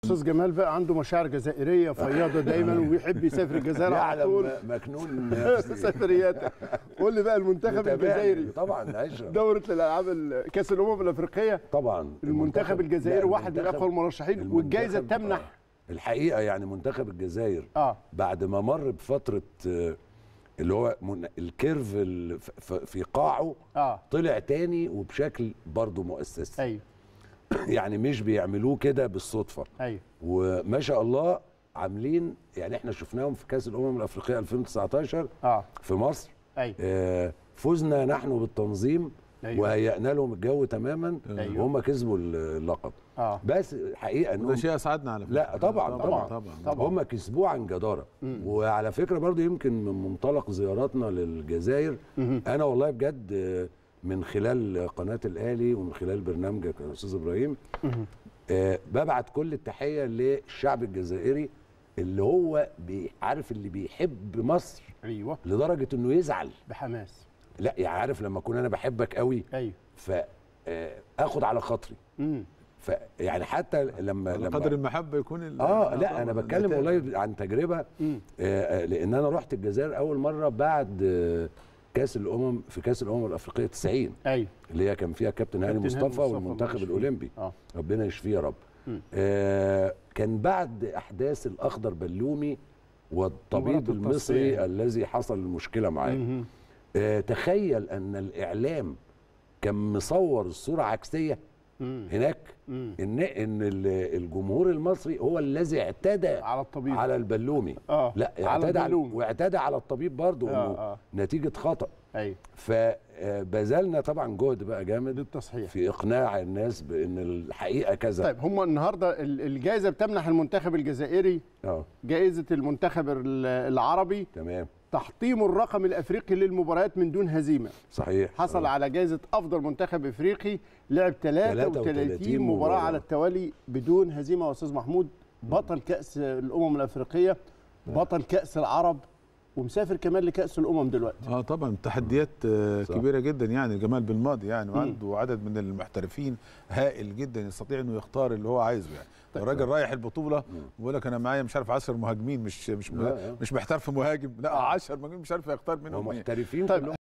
استاذ جمال بقى عنده مشاعر جزائريه فياضه دايما وبيحب يسافر الجزائر على طول يعلم مكنون نفسي. سفرياتك قول لي بقى المنتخب متابعني. الجزائري طبعا عشرة دورة الالعاب ال- كاس الامم الافريقيه طبعا المنتخب الجزائري لا، واحد من المنتخب- اقوى المرشحين المنتخب- والجائزه تمنح آه. الحقيقه يعني منتخب الجزائر اه بعد ما مر بفتره آه، اللي هو من- الكيرف ال- ف- ف- في قاعه اه طلع تاني وبشكل برضه مؤسسي ايوه يعني مش بيعملوه كده بالصدفه ايوه وما شاء الله عاملين يعني احنا شفناهم في كاس الامم الافريقيه 2019 اه في مصر ايوه آه، فزنا نحن بالتنظيم أيوة. وهيئنا لهم الجو تماما أيوة. وهم كسبوا اللقب اه بس الحقيقه وده انهم شيء اسعدنا على فكره لا طبعا طبعا, طبعا, طبعا. طبعا. طبعا. هم كسبوه عن جداره وعلى فكره برضو يمكن من منطلق زياراتنا للجزائر انا والله بجد آه، من خلال قناه الاهلي ومن خلال برنامجك يا استاذ ابراهيم آه، ببعت كل التحيه للشعب الجزائري اللي هو بي- عارف اللي بيحب مصر ايوه لدرجه انه يزعل بحماس لا يعني عارف لما اكون انا بحبك قوي ايوه فاخد على خطري امم فيعني حتى لما على لما قدر المحبه يكون ال- اه طبعاً لا انا بتكلم النتائج. والله عن تجربه مم. آه، آه، لان انا رحت الجزائر اول مره بعد آه، كاس الامم في كاس الامم الافريقيه 90 ايوه اللي هي كان فيها كابتن هاني كابتن هاني مصطفى مصطفى والمنتخب الله يشفيه. الاولمبي اه ربنا يشفيه يا رب مم. آه كان بعد احداث الاخضر بلومي والطبيب مباراة المصري التصفية. الذي حصل المشكله معاه مهم. آه تخيل ان الاعلام كان مصور الصوره عكسيه مم. هناك مم. ان ان ال- الجمهور المصري هو الذي اعتدى على الطبيب على البلومي اه لا على اعتدى على البلوم واعتدى على الطبيب برضه آه، انه آه. نتيجه خطا ايوه فبذلنا طبعا جهد بقى جامد للتصحيح في اقناع الناس بان الحقيقه كذا طيب هم النهارده ال- الجائزه بتمنح المنتخب الجزائري اه جائزه المنتخب ال- العربي تمام تحطيم الرقم الافريقي للمباريات من دون هزيمه صحيح حصل آه. على جائزه افضل منتخب افريقي لعب 33 33 مباراه مباراة. على التوالي بدون هزيمه يا استاذ محمود بطل كاس الامم الافريقيه بطل كاس العرب ومسافر كمان لكاس الامم دلوقتي اه طبعا تحديات آه، صح. كبيره جدا يعني جمال بالماضي يعني وعنده عدد من المحترفين هائل جدا يستطيع انه يختار اللي هو عايزه يعني الراجل رايح البطوله بيقول لك انا معايا مش عارف 10 مهاجمين مش مش لا، آه. مش محتار في مهاجم لا 10 مهاجمين مش عارف يختار منهم مين ومحترفين طيب كلهم